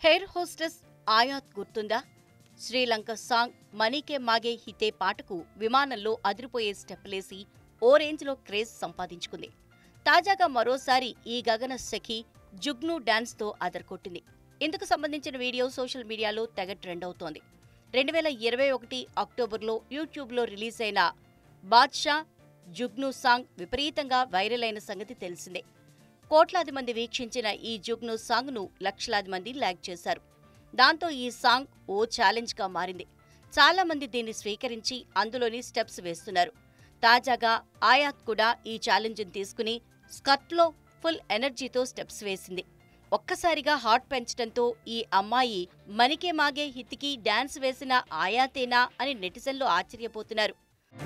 hair hostess ఆయాత్ గుర్తుందా Sri Lanka song మనీకే మాగే హితే పాటకు విమానంలో అదిరిపోయే స్టెప్లేసి ఓ రేంజ్లో క్రేజ్ సంపాదించుకుంది తాజాగా మరోసారి ఈ గగన సఖి జుగ్ను డాన్స్తో అదరకొట్టింది ఇందుకు సంబంధించిన వీడియో సోషల్ మీడియాలో తెగ ట్రెండ్ అవుతోంది రెండు వేల ఇరవై ఒకటి అక్టోబర్లో యూట్యూబ్లో రిలీజ్ అయిన బాద్షా జుగ్ను సాంగ్ విపరీతంగా వైరల్ అయిన సంగతి తెలిసిందే కోట్లాది మంది వీక్షించిన ఈ జుగ్ను సాంగ్ను లక్షలాది మంది లైక్ చేశారు దాంతో ఈ సాంగ్ ఓ ఛాలెంజ్గా మారింది చాలా మంది దీన్ని స్వీకరించి అందులోని స్టెప్స్ వేస్తున్నారు తాజాగా ఆయాత్ కూడా ఈ ఛాలెంజ్ని తీసుకుని స్కర్ట్లో ఫుల్ ఎనర్జీతో స్టెప్స్ వేసింది ఒక్కసారిగా హాట్ పెంచడంతో ఈ అమ్మాయి మనికే మాగే హిత్కి డాన్స్ వేసిన ఆయాతేనా అని నెటిజన్లు ఆశ్చర్యపోతున్నారు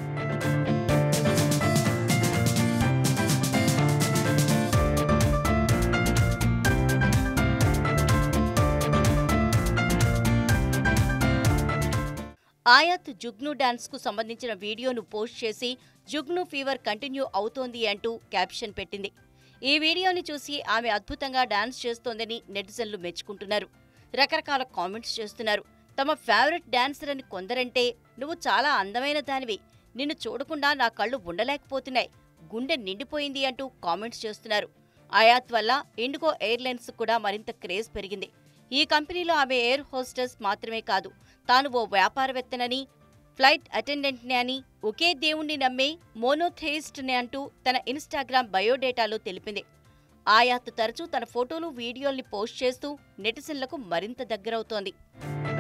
ఆయాత్ జుగ్ను డాన్స్ కు సంబంధించిన వీడియోను పోస్ట్ చేసి జుగ్ను ఫీవర్ కంటిన్యూ అవుతోంది అంటూ క్యాప్షన్ పెట్టింది ఈ వీడియోని చూసి ఆమె అద్భుతంగా డాన్స్ చేస్తోందని నెటిజన్లు మెచ్చుకుంటున్నారు రకరకాల కామెంట్స్ చేస్తున్నారు తమ ఫేవరెట్ డాన్సర్ అని కొందరంటే నువ్వు చాలా అందమైన దానివి నిన్ను చూడకుండా నా కళ్ళు ఉండలేకపోతున్నాయి గుండె నిండిపోయింది అంటూ కామెంట్స్ చేస్తున్నారు ఆయాత్ వల్ల ఇండిగో ఎయిర్లైన్స్ కూడా మరింత క్రేజ్ పెరిగింది ఈ కంపెనీలో ఆమె ఎయిర్ హోస్టెస్ మాత్రమే కాదు తాను ఓ వ్యాపారవేత్తనని ఫ్లైట్ అటెండెంట్ని అని ఒకే దేవుణ్ణి నమ్మే మోనోథెయిస్ట్ని అంటూ తన ఇన్స్టాగ్రామ్ బయోడేటాలో తెలిపింది ఆయాత్ తరచూ తన ఫోటోలు వీడియోల్ని పోస్ట్ చేస్తూ నెటిజన్లకు మరింత దగ్గరవుతోంది